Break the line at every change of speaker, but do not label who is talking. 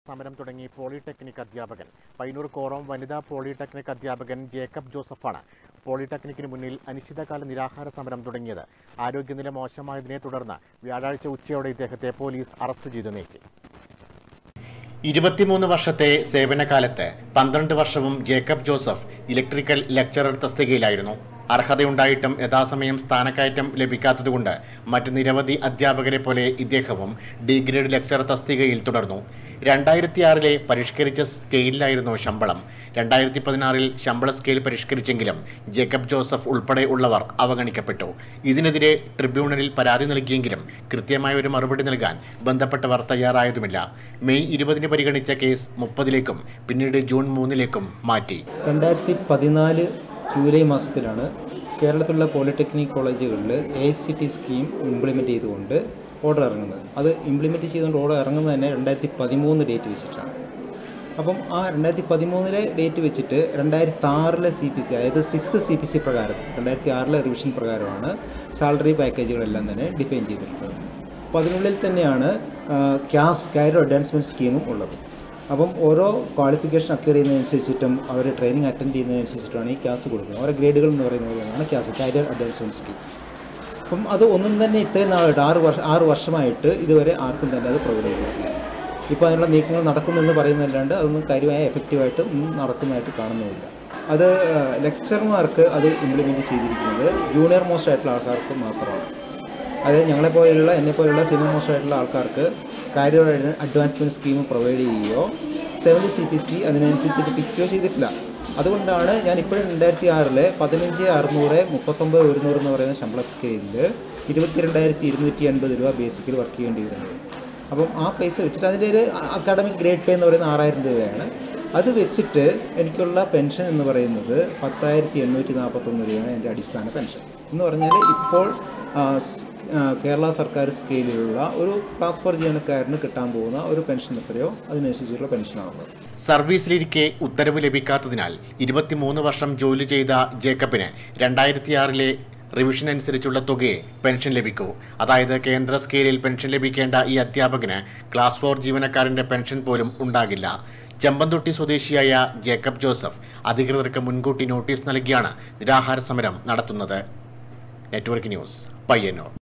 സമരം തുടങ്ങി പോളിടെക്നിക് അധ്യാപകൻ പൈനൂർ കോറോം വനിതാ പോളിടെക്നിക് അധ്യാപകൻ ജേക്കബ് ജോസഫാണ് പോളിടെക്നിക്കിന് മുന്നിൽ അനിശ്ചിതകാല നിരാഹാര സമരം തുടങ്ങിയത് ആരോഗ്യനില മോശമായതിനെ തുടർന്ന് വ്യാഴാഴ്ച ഉച്ചയോടെ ഇദ്ദേഹത്തെ പോലീസ് അറസ്റ്റ് ചെയ്തു നീക്കി ഇരുപത്തിമൂന്ന് വർഷത്തെ സേവനകാലത്ത് പന്ത്രണ്ട് വർഷവും ജേക്കബ് ജോസഫ് ഇലക്ട്രിക്കൽ ലെക്ചറർ തസ്തികയിലായിരുന്നു അർഹതയുണ്ടായിട്ടും യഥാസമയം സ്ഥാനക്കയറ്റം ലഭിക്കാത്തതുകൊണ്ട് മറ്റ് നിരവധി അധ്യാപകരെ പോലെ ഇദ്ദേഹവും ഡി ഗ്രേഡ് ലെക്ചർ തസ്തികയിൽ തുടർന്നു രണ്ടായിരത്തി ആറിലെ പരിഷ്കരിച്ച സ്കെയിലിലായിരുന്നു ശമ്പളം രണ്ടായിരത്തി പതിനാറിൽ ശമ്പള സ്കെയിൽ പരിഷ്കരിച്ചെങ്കിലും ജേക്കബ് ജോസഫ് ഉൾപ്പെടെ ഉള്ളവർ അവഗണിക്കപ്പെട്ടു ഇതിനെതിരെ ട്രിബ്യൂണലിൽ പരാതി നൽകിയെങ്കിലും കൃത്യമായ ഒരു മറുപടി നൽകാൻ ബന്ധപ്പെട്ടവർ തയ്യാറായതുമില്ല മെയ് ഇരുപതിന് പരിഗണിച്ച കേസ് മുപ്പതിലേക്കും പിന്നീട് ജൂൺ മൂന്നിലേക്കും മാറ്റി
രണ്ടായിരത്തി പതിനാല് ജൂലൈ മാസത്തിലാണ് കേരളത്തിലുള്ള പോളിടെക്നിക് കോളേജുകളിൽ A C T scheme implement ചെയ്തുകൊണ്ട് ഓർഡർ ഇറങ്ങുന്നത് അത് ഇംപ്ലിമെൻറ്റ് ചെയ്തുകൊണ്ട് ഓർഡർ ഇറങ്ങുന്നത് തന്നെ രണ്ടായിരത്തി പതിമൂന്ന് ഡേറ്റ് വെച്ചിട്ടാണ് അപ്പം ആ രണ്ടായിരത്തി പതിമൂന്നിലെ ഡേറ്റ് വെച്ചിട്ട് രണ്ടായിരത്തി ആറിലെ സി പി സി അതായത് സിക്സ് സി പി സി പ്രകാരം രണ്ടായിരത്തി ആറിലെ റിവിഷൻ പ്രകാരമാണ് സാലറി പാക്കേജുകളെല്ലാം തന്നെ ഡിഫൈൻ ചെയ്തിട്ടുള്ളത് അപ്പോൾ അതിനുള്ളിൽ തന്നെയാണ് ക്യാസ് കാരിയർ അഡ്വാൻസ്മെൻറ്റ് സ്കീമും ഉള്ളത് അപ്പം ഓരോ ക്വാളിഫിക്കേഷൻ അക്വയർ ചെയ്യുന്നതനുസരിച്ചിട്ടും അവർ ട്രെയിനിങ് അറ്റൻഡ് ചെയ്യുന്നതനുസരിച്ചിട്ടാണ് ഈ ക്യാസ് കൊടുക്കുന്നത് ഓരോ ഗ്രേഡുകൾ എന്ന് പറയുന്ന പോലെയാണ് ക്യാസ് കാരിയർ അഡ്വാൻസ്മെൻറ്റ് സ്കീം അപ്പം അത് ഒന്നും തന്നെ ഇത്രയും നാളായിട്ട് ആറ് വർഷം ആറ് വർഷമായിട്ട് ഇതുവരെ ആർക്കും തന്നെ അത് പ്രൊവൈഡ് ചെയ്തിട്ടില്ല ഇപ്പോൾ അതിനുള്ള നീക്കങ്ങൾ നടക്കുമെന്ന് പറയുന്നതല്ലാണ്ട് അതൊന്നും കാര്യമായ എഫക്റ്റീവായിട്ട് ഒന്നും നടക്കുന്നതായിട്ട് കാണുന്നുമില്ല അത് ലെക്ചർമാർക്ക് അത് ഇംപ്ലിമെൻറ്റ് ചെയ്തിരിക്കുന്നത് ജൂനിയർ മോസ്റ്റ് ആയിട്ടുള്ള ആൾക്കാർക്ക് മാത്രമാണ് അതായത് ഞങ്ങളെപ്പോലെയുള്ള എന്നെപ്പോലെയുള്ള സീനിയർ മോസ്റ്റ് ആയിട്ടുള്ള ആൾക്കാർക്ക് കാരിയർ അഡ്വാൻസ്മെൻറ്റ് സ്കീം പ്രൊവൈഡ് ചെയ്യുകയോ സെവൻറ്റി സി പി സി അതിനനുസരിച്ചിട്ട് ഫിക്സോ ചെയ്തിട്ടില്ല അതുകൊണ്ടാണ് ഞാൻ ഇപ്പോഴും രണ്ടായിരത്തി ആറിലെ പതിനഞ്ച് അറുന്നൂറ് മുപ്പത്തൊമ്പത് ഒരുന്നൂറ് എന്ന് പറയുന്ന ശമ്പള സ്കെയിലിൽ ഇരുപത്തിരണ്ടായിരത്തി ഇരുന്നൂറ്റി അൻപത് രൂപ ബേസിക്കിൽ വർക്ക് ചെയ്യേണ്ടി വരുന്നത് അപ്പം ആ പൈസ വെച്ചിട്ട് അതിൻ്റെ ഒരു അക്കാഡമിക് ഗ്രേഡ് പേ എന്ന് പറയുന്നത് ആറായിരം രൂപയാണ് അത് വെച്ചിട്ട് എനിക്കുള്ള പെൻഷൻ എന്ന് പറയുന്നത് പത്തായിരത്തി എണ്ണൂറ്റി നാൽപ്പത്തൊന്ന് രൂപയാണ് എൻ്റെ അടിസ്ഥാന പെൻഷൻ എന്ന് പറഞ്ഞാൽ ഇപ്പോൾ ആ, സ്- ആ, കേരള സർക്കാർ സ്കെയിലിലുള്ള ഒരു ക്ലാസ് ഫോർ ജീവനക്കാരന് കിട്ടാൻ പോകുന്ന ഒരു പെൻഷൻ എത്രയോ അതിനനുസരിച്ചുള്ള പെൻഷനാണുള്ളത്
സർവീസിലിരിക്കെ ഉത്തരവ് ലഭിക്കാത്തതിനാൽ ഇരുപത്തിമൂന്ന് വർഷം ജോലി ചെയ്ത ജേക്കബിന് രണ്ടായിരത്തി ആറിലെ റിവിഷൻ അനുസരിച്ചുള്ള തുകയെ പെൻഷൻ ലഭിക്കൂ അതായത് കേന്ദ്ര സ്കെയിലിൽ പെൻഷൻ ലഭിക്കേണ്ട ഈ അധ്യാപകന് ക്ലാസ് ഫോർ ജീവനക്കാരന്റെ പെൻഷൻ പോലും ഉണ്ടാകില്ല ചെമ്പന്തൊട്ടി സ്വദേശിയായ ജേക്കബ് ജോസഫ് അധികൃതർക്ക് മുൻകൂട്ടി നോട്ടീസ് നൽകിയാണ് നിരാഹാര സമരം നടത്തുന്നത് നെറ്റ്വർക്ക് ന്യൂസ് പയ്യന്നൂർ